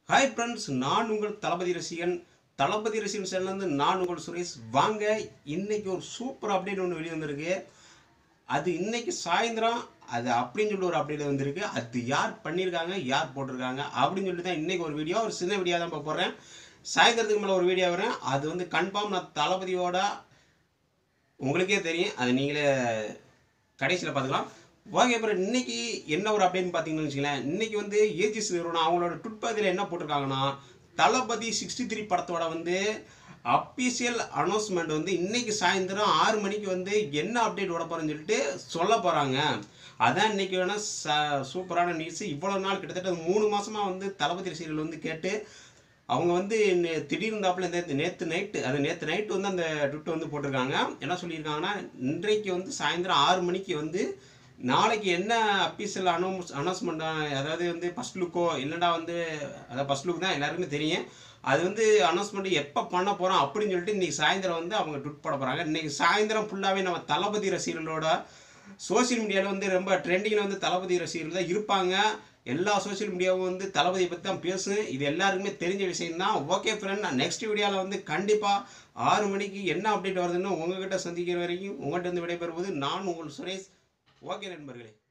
hi friends நான் உங்கள் தளபதி ரசிகன் தளபதி ரசிகன் சேனல்லேருந்து நான் உங்கள் சுரேஷ் வாங்க இன்னைக்கு ஒரு சூப்பர் அப்டேட் ஒன்று வெளியே வந்திருக்கு அது இன்னைக்கு சாயந்தரம் அது அப்படின்னு சொல்லிட்டு ஒரு அப்டேட் வந்திருக்கு அது யார் பண்ணியிருக்காங்க யார் போட்டிருக்காங்க அப்படின்னு சொல்லிட்டு தான் இன்னைக்கு ஒரு வீடியோ ஒரு சின்ன வீடியோ தான் பார்க்க போகிறேன் சாயந்தரத்துக்கு மேலே ஒரு வீடியோ வரேன் அது வந்து கன்ஃபார்ம் நான் தளபதியோட உங்களுக்கே தெரியும் அது நீங்களே கடைசியில் பார்த்துக்கலாம் ஓகே அப்புறம் இன்னைக்கு என்ன ஒரு அப்டேட்னு பார்த்தீங்கன்னு வச்சுங்களேன் இன்னைக்கு வந்து ஏஜிஸ் நிறுவனம் அவங்களோட ட்விட்டரில் என்ன போட்டிருக்காங்கன்னா தளபதி சிக்ஸ்டி த்ரீ படத்தோட வந்து அஃபீஷியல் அனௌன்ஸ்மெண்ட் வந்து இன்னைக்கு சாயந்தரம் ஆறு மணிக்கு வந்து என்ன அப்டேட் விட போகிறேன்னு சொல்லிட்டு சொல்ல போகிறாங்க அதான் இன்னைக்கு வேணா ச சூப்பரான நியூஸ் இவ்வளோ நாள் கிட்டத்தட்ட மூணு மாசமாக வந்து தளபதி சீரியல் வந்து கேட்டு அவங்க வந்து நே- திடீர்னு தாப்புல நேற்று நேற்று நைட்டு அது நேற்று நைட்டு வந்து அந்த ட்விட் வந்து போட்டிருக்காங்க என்ன சொல்லியிருக்காங்கன்னா இன்றைக்கு வந்து சாயந்தரம் ஆறு மணிக்கு வந்து நாளைக்கு என்ன அஃபீஷியல் அனௌன்ஸ் அனௌன்ஸ்மெண்ட் அதாவது வந்து ஃபஸ்ட் லுக்கோ இல்லைனா வந்து அதாவது ஃபஸ்ட் லுக் தான் எல்லாருக்குமே தெரியும் அது வந்து அனௌன்ஸ்மெண்ட் எப்போ பண்ண போகிறோம் அப்படின்னு சொல்லிட்டு இன்னைக்கு சாயந்தரம் வந்து அவங்க ட்விட் போட போகிறாங்க இன்னைக்கு சாயந்தரம் ஃபுல்லாகவே நம்ம தளபதி ரசிகர்களோட சோஷியல் மீடியாவில் வந்து ரொம்ப ட்ரெண்டிங்கில் வந்து தளபதி ரசிகர்கள் தான் இருப்பாங்க எல்லா சோஷியல் மீடியாவும் வந்து தளபதியை பற்றி தான் பேசும் இது எல்லாருக்குமே தெரிஞ்ச விஷயம் தான் ஓகே ஃப்ரெண்ட் நான் நெக்ஸ்ட் வீடியோவில் வந்து கண்டிப்பாக ஆறு மணிக்கு என்ன அப்டேட் வருதுன்னு உங்ககிட்ட சந்திக்கிற வரைக்கும் உங்கள்கிட்ட இருந்து விடைபெறுவது நான் உங்கள் சுரேஷ் ஓகே நண்பர்களே